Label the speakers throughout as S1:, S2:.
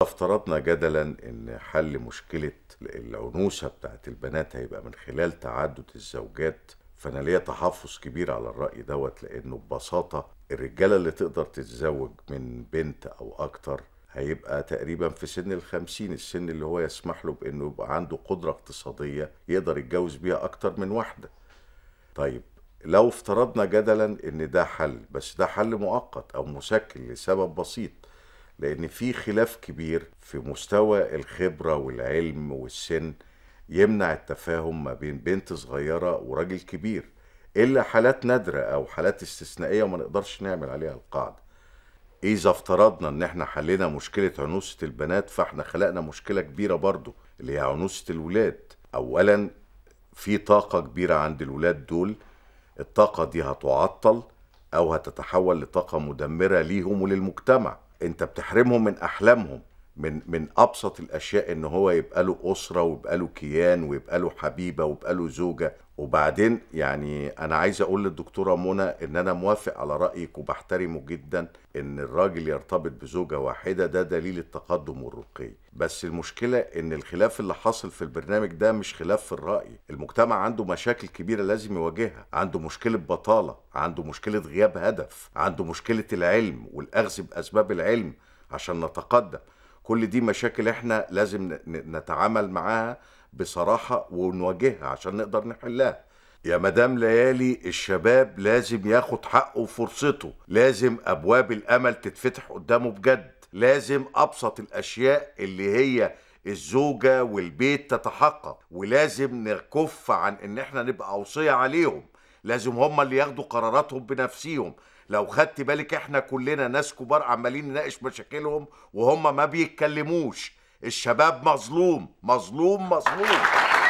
S1: افترضنا جدلا ان حل مشكلة العنوسة بتاعت البنات هيبقى من خلال تعدد الزوجات فانا ليا تحفظ كبير على الرأي دوت لانه ببساطة الرجالة اللي تقدر تتزوج من بنت او اكتر هيبقى تقريبا في سن الخمسين السن اللي هو يسمح له بانه يبقى عنده قدرة اقتصادية يقدر يتجوز بيها اكتر من واحدة طيب لو افترضنا جدلا ان ده حل بس ده حل مؤقت او مسكن لسبب بسيط لان في خلاف كبير في مستوى الخبره والعلم والسن يمنع التفاهم ما بين بنت صغيره وراجل كبير الا حالات نادره او حالات استثنائيه وما نقدرش نعمل عليها القاعده اذا افترضنا ان احنا حلينا مشكله عنوسه البنات فاحنا خلقنا مشكله كبيره برضو اللي هي عنوسه الولاد اولا في طاقه كبيره عند الولاد دول الطاقة دي هتعطل أو هتتحول لطاقة مدمرة ليهم وللمجتمع أنت بتحرمهم من أحلامهم من من أبسط الأشياء إن هو يبقى له أسرة ويبقى له كيان ويبقى له حبيبة ويبقى له زوجة وبعدين يعني أنا عايز أقول للدكتورة منى إن أنا موافق على رأيك وبحترمه جدا إن الراجل يرتبط بزوجة واحدة ده دليل التقدم والرقي بس المشكلة إن الخلاف اللي حاصل في البرنامج ده مش خلاف في الرأي المجتمع عنده مشاكل كبيرة لازم يواجهها عنده مشكلة بطالة عنده مشكلة غياب هدف عنده مشكلة العلم والأخذ بأسباب العلم عشان نتقدم كل دي مشاكل احنا لازم ن- ن- نتعامل معاها بصراحة ونواجهها عشان نقدر نحلها يا مدام ليالي الشباب لازم ياخد حقه وفرصته لازم أبواب الأمل تتفتح قدامه بجد لازم أبسط الأشياء اللي هي الزوجة والبيت تتحقق ولازم نكف عن إن احنا نبقى أوصية عليهم لازم هم اللي ياخدوا قراراتهم بنفسيهم لو خدت بالك احنا كلنا ناس كبار عمالين نناقش مشاكلهم وهم ما بيتكلموش الشباب مظلوم مظلوم مظلوم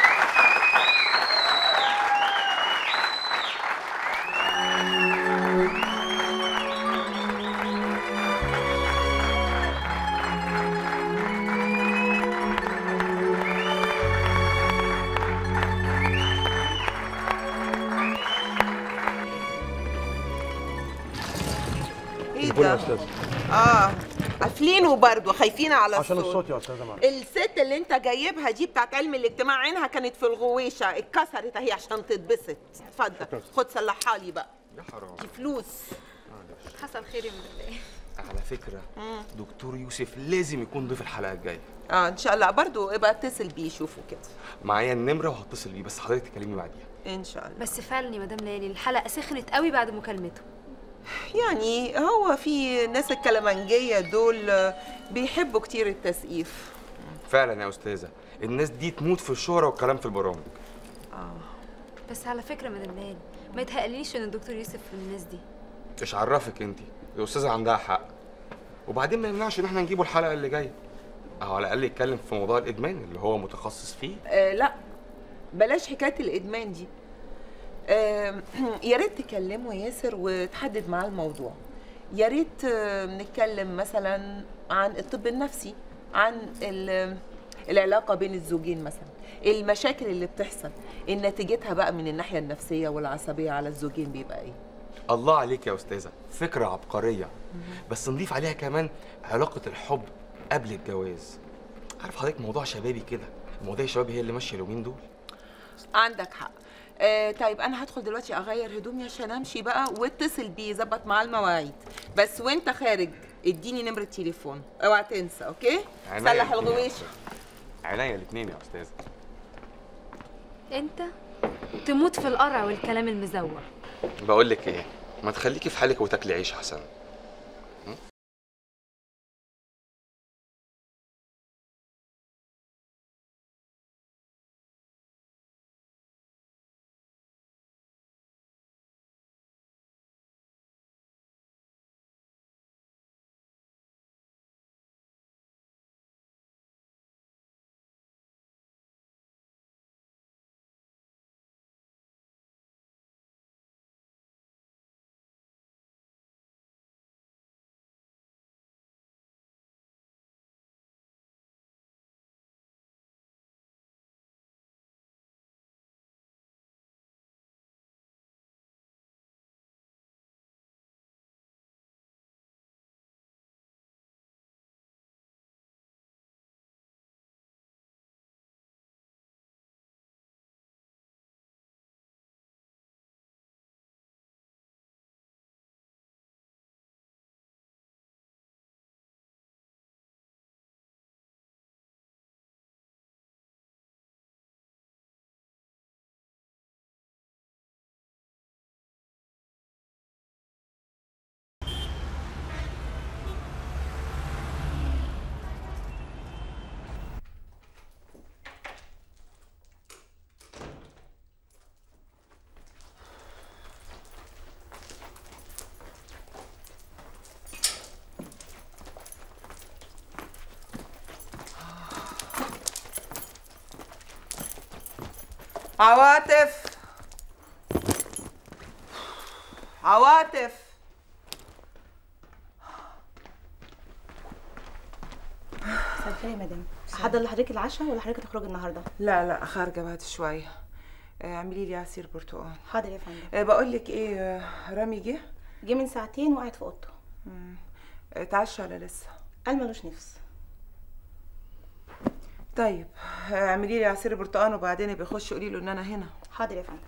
S2: ايه
S3: الفل يا
S2: ده؟
S3: استاذ
S2: اه قافلينه برضه خايفين على
S3: عشان
S2: الصوت
S3: الصوت يا استاذه معلش
S2: الست اللي انت جايبها دي بتاعت علم الاجتماع عينها كانت في الغويشه اتكسرت اهي عشان تتبسط اتفضل خد صلحها لي بقى
S4: يا حرام
S2: دي فلوس
S5: حصل خير يا مدام
S4: على فكرة دكتور يوسف لازم يكون ضيف الحلقة الجاية
S2: اه ان شاء الله برضه ابقى اتصل بيه شوفوا كده
S4: معايا النمرة وهتصل بيه بس حضرتك تكلمني بعديها
S2: ان شاء الله
S5: بس فعلا يا مدام ليالي الحلقه سخنت قوي بعد مكالمته
S2: يعني هو في ناس الكلمنجيه دول آه، بيحبوا كتير التسقيف
S4: فعلا يا أستاذة الناس دي تموت في الشهرة والكلام في البرامج
S5: بس على فكره مدام ليالي ما يتهيأليش ان الدكتور يوسف من الناس دي
S4: مش عرفك انت الأستاذة عندها حق وبعدين ما يمنعش ان احنا نجيبه الحلقة اللي جاية أو على الأقل يتكلم في موضوع الإدمان اللي هو متخصص فيه
S2: آه لا بلاش حكايه الادمان دي آه يا ريت تكلمه ياسر وتحدد معاه الموضوع يا ريت آه نتكلم مثلا عن الطب النفسي عن ال- العلاقه بين الزوجين مثلا المشاكل اللي بتحصل نتيجتها بقى من الناحيه النفسيه والعصبيه على الزوجين بيبقى ايه
S4: الله عليك يا أستاذة فكرة عبقرية بس نضيف عليها كمان علاقة الحب قبل الجواز عارف حضرتك موضوع شبابي كده مواضيع الشباب هي اللي ماشية اليومين دول
S2: عندك حق آه طيب انا هدخل دلوقتي اغير هدومي عشان امشي بقى واتصل بيه ظبط معاه المواعيد بس وانت خارج اديني نمره تليفون اوعى تنسى اوكي
S4: عينيا
S2: صلح
S4: الاتنين يا
S2: الغويش
S4: أستاذة. عينيا الاثنين يا أستاذة
S5: انت تموت في القرع والكلام المزور
S4: بقول لك ايه ما تخليكي في حالك وتاكلي عيش احسن
S2: عواطف عواطف
S3: مساء الخير يا مدام احضر لحضرتك العشاء ولا حضرتك تخرجي النهارده
S2: لا لا خارجه بعد شويه آه، اعملي لي عصير برتقال
S3: حاضر يا فندم
S2: أه بقول لك ايه آه، رامي جه
S3: جه من ساعتين وقاعد في اوضته
S2: آه، اتعشى ولا لسه
S3: قال ملوش نفس
S2: طيب آه، اعملي لي عصير برتقال وبعدين بيخش قولي له ان انا هنا
S3: حاضر يا فندم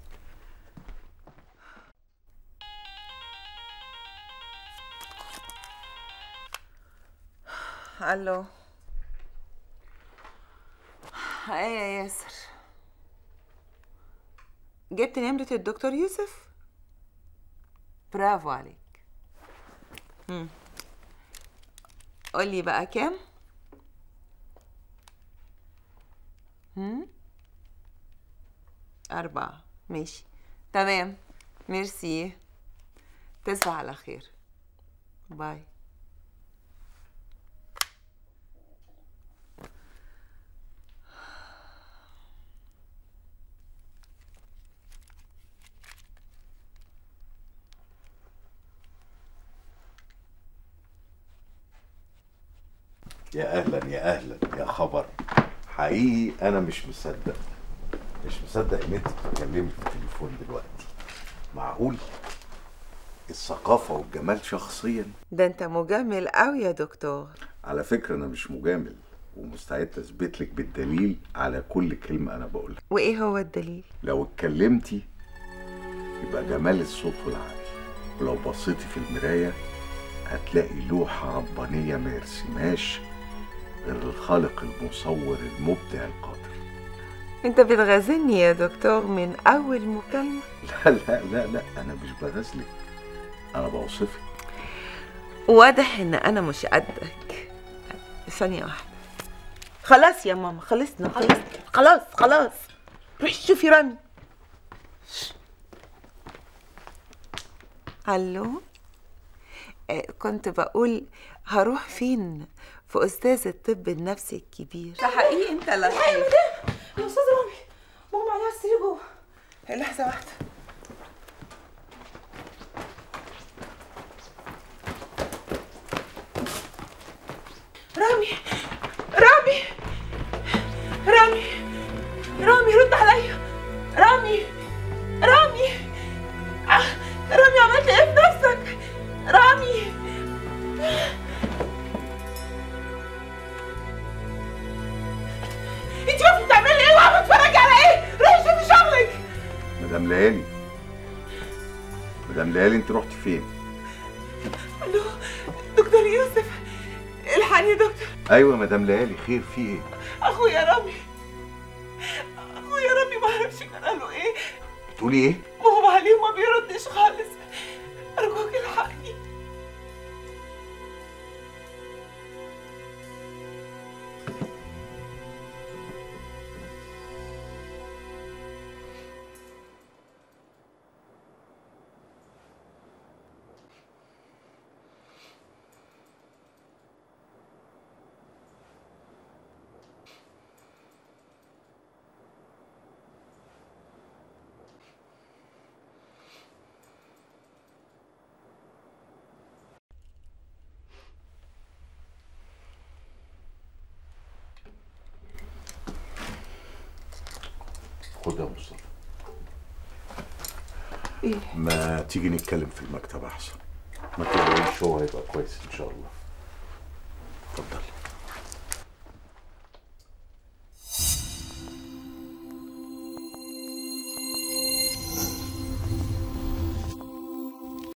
S2: الو ايه يا ياسر جبت نمرة الدكتور يوسف برافو عليك مم. قولي بقى كام هم؟ أربعة ماشي تمام ميرسي تصبح على خير باي
S1: يا اهلا يا اهلا يا خبر حقيقي انا مش مصدق مش مصدق ان انت بتتكلمي في التليفون دلوقتي معقول الثقافه والجمال شخصيا
S2: ده انت مجمل قوي يا دكتور
S1: على فكره انا مش مجامل ومستعد اثبت لك بالدليل على كل كلمه انا بقولها
S2: وايه هو الدليل
S1: لو اتكلمتي يبقى جمال الصوت والعقل ولو بصيتي في المرايه هتلاقي لوحه ربانيه ما يرسمهاش غير الخالق المصور المبدع القادر
S2: انت بتغازلني يا دكتور من اول مكالمة
S1: لا لا لا لا انا مش بغازلك انا بوصفك
S2: واضح ان انا مش قدك ثانية واحدة خلاص يا ماما خلصنا خلصنا خلاص خلاص روحي شوفي رامي الو آه، كنت بقول هروح فين في استاذ الطب النفسي الكبير ده حقيقي انت لطيف
S3: يا استاذ رامي ماما عليها السرير جوه
S2: لحظة واحدة رامي رامي رامي رامي رد عليا رامي رامي آه، رامي عملت ايه في نفسك رامي انت واقفه بتعملي ايه واقفه بتتفرجي على ايه روحي شوفي شغلك
S1: مدام ليالي مدام ليالي انت رحت فين
S2: الو دكتور يوسف الحقني يا دكتور
S1: ايوه مدام ليالي خير في ايه
S2: اخويا رامي اخويا رامي ما اعرفش كان قاله ايه
S1: بتقولي ايه
S2: مغمى عليه وما بيردش خالص ارجوك الحقني
S1: خد يا مصطفى
S2: ايه
S1: ما تيجي نتكلم في المكتب احسن ما تقلقيش هو هيبقى كويس ان شاء الله اتفضلي